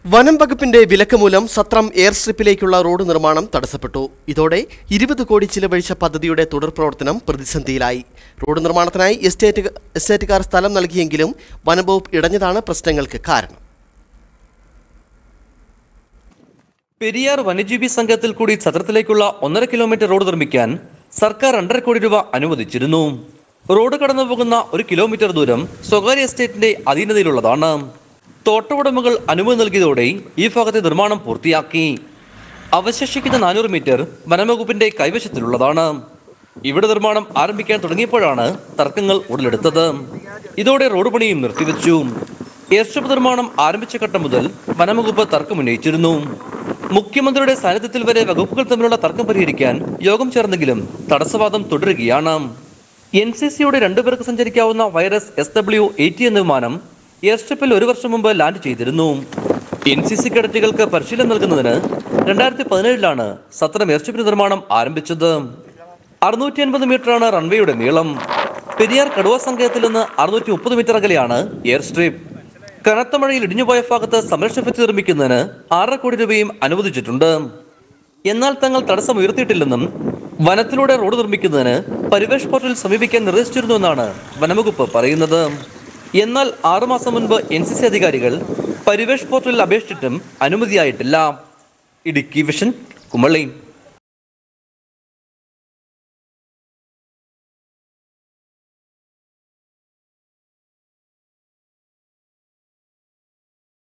വനം വകുപ്പിന്റെ വിലക്ക് മൂലം സത്രം എയർ സ്ട്രിപ്പിലേക്കുള്ള റോഡ് നിർമ്മാണം തടസ്സപ്പെട്ടു ഇതോടെ ഇരുപത് കോടി ചിലവഴിച്ച പദ്ധതിയുടെ തുടർ പ്രവർത്തനം പ്രതിസന്ധിയിലായി റോഡ് നിർമ്മാണത്തിനായി എസ്റ്റേറ്റ് എസ്റ്റേറ്റുകാർ സ്ഥലം നൽകിയെങ്കിലും വനംവകുപ്പ് ഇടഞ്ഞതാണ് പ്രശ്നങ്ങൾക്ക് കാരണം പെരിയാർ വന്യജീവി സംഘത്തിൽ കൂടി സത്രത്തിലേക്കുള്ള ഒന്നര കിലോമീറ്റർ റോഡ് നിർമ്മിക്കാൻ സർക്കാർ രണ്ടര കോടി രൂപ അനുവദിച്ചിരുന്നു റോഡ് കടന്നു പോകുന്ന ഒരു കിലോമീറ്റർ ദൂരം സ്വകാര്യ എസ്റ്റേറ്റിന്റെ അധീനതയിലുള്ളതാണ് തോട്ടവുടമകൾ അനുമതി നൽകിയതോടെ ഈ ഭാഗത്തെ നിർമ്മാണം പൂർത്തിയാക്കി അവശേഷിക്കുന്ന നാനൂറ് മീറ്റർ വനംവകുപ്പിന്റെ കൈവശത്തിലുള്ളതാണ് ഇവിടെ നിർമ്മാണം ആരംഭിക്കാൻ തുടങ്ങിയപ്പോഴാണ് തർക്കങ്ങൾ ഉടലെടുത്തത് ഇതോടെ റോഡ് പണിയും നിർത്തിവെച്ചു എയർസ്ട്രിപ്പ് നിർമ്മാണം ആരംഭിച്ച ഘട്ടം മുതൽ വനംവകുപ്പ് തർക്കമുന്നയിച്ചിരുന്നു മുഖ്യമന്ത്രിയുടെ സാന്നിധ്യത്തിൽ വരെ വകുപ്പുകൾ തമ്മിലുള്ള തർക്കം പരിഹരിക്കാൻ യോഗം ചേർന്നെങ്കിലും തടസ്സവാദം തുടരുകയാണ് എൻ സി സിയുടെ രണ്ടുപേർക്ക് സഞ്ചരിക്കാവുന്ന വൈറസ് എസ് ഡബ്ല്യു എയ്റ്റി എന്ന വിമാനം എയർസ്ട്രിപ്പിൽ ഒരു വർഷം മുമ്പ് ലാൻഡ് ചെയ്തിരുന്നു എൻ സി സി കേഡറ്റുകൾക്ക് പരിശീലനം നൽകുന്നതിന് രണ്ടായിരത്തി പതിനേഴിലാണ് സത്രം എയർസ്ട്രിപ്പിന്റെ നിർമ്മാണം ആരംഭിച്ചത് അറുന്നൂറ്റി അൻപത് മീറ്ററാണ് റൺവേയുടെ നീളം പെരിയാർ കടുവ സങ്കേതത്തിൽ നിന്ന് അറുന്നൂറ്റി മുപ്പത് മീറ്റർ അകലെയാണ് എയർ സ്ട്രിപ്പ് കനത്ത മഴയിൽ ഇടിഞ്ഞുപോയ ഭാഗത്ത് സംരക്ഷണ ഭിത്തി നിർമ്മിക്കുന്നതിന് ആറര കോടി രൂപയും അനുവദിച്ചിട്ടുണ്ട് എന്നാൽ തങ്ങൾ തടസ്സം ഉയർത്തിയിട്ടില്ലെന്നും വനത്തിലൂടെ റോഡ് നിർമ്മിക്കുന്നതിന് പരിവേഷ് പോർട്ടൽ സമീപിക്കാൻ നിർദ്ദേശിച്ചിരുന്നുവെന്നാണ് വനംവകുപ്പ് പറയുന്നത് എന്നാൽ ആറുമാസം മുൻപ് എൻ സി സി അധികാരികൾ പരിവേഷ് പോർട്ടലിൽ അപേക്ഷിച്ചിട്ടും അനുമതിയായിട്ടില്ല ഇടുക്കി വിഷൻ കുമളി